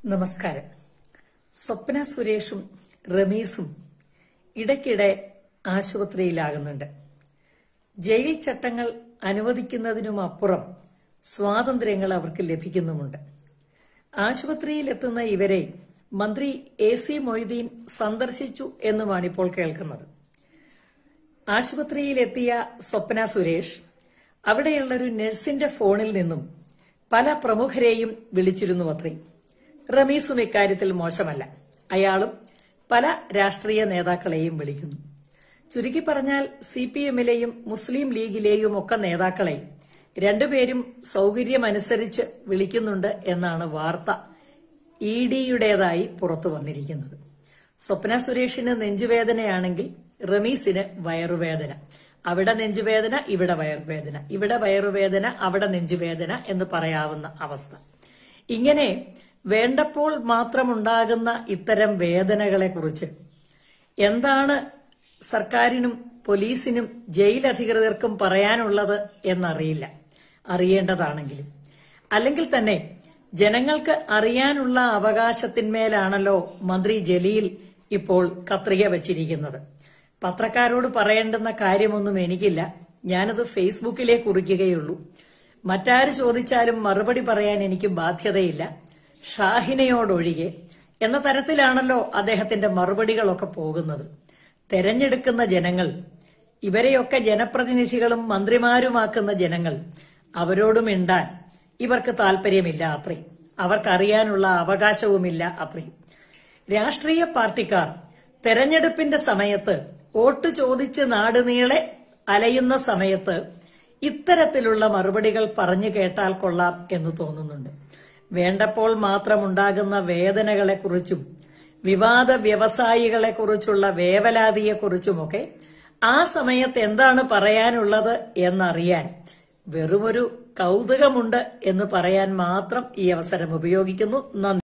നമസ്കാരം സ്വപ്ന സുരേഷും റമീസും ഇടയ്ക്കിടെ ആശുപത്രിയിലാകുന്നുണ്ട് ജയിൽ ചട്ടങ്ങൾ അനുവദിക്കുന്നതിനുമപ്പുറം സ്വാതന്ത്ര്യങ്ങൾ അവർക്ക് ലഭിക്കുന്നുമുണ്ട് ആശുപത്രിയിലെത്തുന്ന ഇവരെ മന്ത്രി എ സി മൊയ്തീൻ സന്ദർശിച്ചു എന്നുമാണിപ്പോൾ കേൾക്കുന്നത് ആശുപത്രിയിലെത്തിയ സ്വപ്ന സുരേഷ് അവിടെയുള്ളൊരു നഴ്സിന്റെ ഫോണിൽ നിന്നും പല പ്രമുഖരെയും വിളിച്ചിരുന്നു അത്രേ റമീസും ഇക്കാര്യത്തിൽ മോശമല്ല അയാളും പല രാഷ്ട്രീയ നേതാക്കളെയും വിളിക്കുന്നു ചുരുക്കി പറഞ്ഞാൽ സി പി എമ്മിലെയും മുസ്ലിം ലീഗിലെയും ഒക്കെ നേതാക്കളെ രണ്ടുപേരും സൗകര്യമനുസരിച്ച് വിളിക്കുന്നുണ്ട് എന്നാണ് വാർത്ത ഇ ഡിയുടേതായി പുറത്തു വന്നിരിക്കുന്നത് സ്വപ്ന സുരേഷിന് നെഞ്ചുവേദനയാണെങ്കിൽ റമീസിന് വയറുവേദന അവിടെ നെഞ്ചുവേദന ഇവിടെ വയറുവേദന ഇവിടെ വയറുവേദന അവിടെ നെഞ്ചുവേദന എന്ന് പറയാവുന്ന അവസ്ഥ ഇങ്ങനെ വേണ്ടപ്പോൾ മാത്രമുണ്ടാകുന്ന ഇത്തരം വേദനകളെ കുറിച്ച് എന്താണ് സർക്കാരിനും പോലീസിനും ജയിലധികൃതർക്കും പറയാനുള്ളത് എന്നറിയില്ല അറിയേണ്ടതാണെങ്കിലും അല്ലെങ്കിൽ തന്നെ ജനങ്ങൾക്ക് അറിയാനുള്ള അവകാശത്തിന്മേലാണല്ലോ മന്ത്രി ജലീൽ ഇപ്പോൾ കത്രിക വച്ചിരിക്കുന്നത് പത്രക്കാരോട് പറയേണ്ടുന്ന കാര്യമൊന്നും എനിക്കില്ല ഞാനത് ഫേസ്ബുക്കിലേ കുറിക്കുകയുള്ളൂ മറ്റാര് ചോദിച്ചാലും മറുപടി പറയാൻ എനിക്ക് ബാധ്യതയില്ല ഷാഹിനയോടൊഴികെ എന്ന തരത്തിലാണല്ലോ അദ്ദേഹത്തിന്റെ മറുപടികളൊക്കെ പോകുന്നത് തെരഞ്ഞെടുക്കുന്ന ജനങ്ങൾ ഇവരെയൊക്കെ ജനപ്രതിനിധികളും മന്ത്രിമാരുമാക്കുന്ന ജനങ്ങൾ അവരോട് മിണ്ടാൻ ഇവർക്ക് താല്പര്യമില്ല അത്രയും അവർക്കറിയാനുള്ള അവകാശവുമില്ല അത്രയും രാഷ്ട്രീയ പാർട്ടിക്കാർ തെരഞ്ഞെടുപ്പിന്റെ സമയത്ത് വോട്ട് ചോദിച്ച് നാടുനീളെ അലയുന്ന സമയത്ത് ഇത്തരത്തിലുള്ള മറുപടികൾ പറഞ്ഞു കേട്ടാൽ കൊള്ളാം എന്ന് തോന്നുന്നുണ്ട് വേണ്ടപ്പോൾ മാത്രമുണ്ടാകുന്ന വേദനകളെക്കുറിച്ചും വിവാദ വ്യവസായികളെക്കുറിച്ചുള്ള വേവലാതിയെക്കുറിച്ചുമൊക്കെ ആ സമയത്ത് എന്താണ് പറയാനുള്ളത് എന്നറിയാൻ വെറുമൊരു കൗതുകമുണ്ട് എന്ന് പറയാൻ മാത്രം ഈ അവസരം ഉപയോഗിക്കുന്നു നന്ദി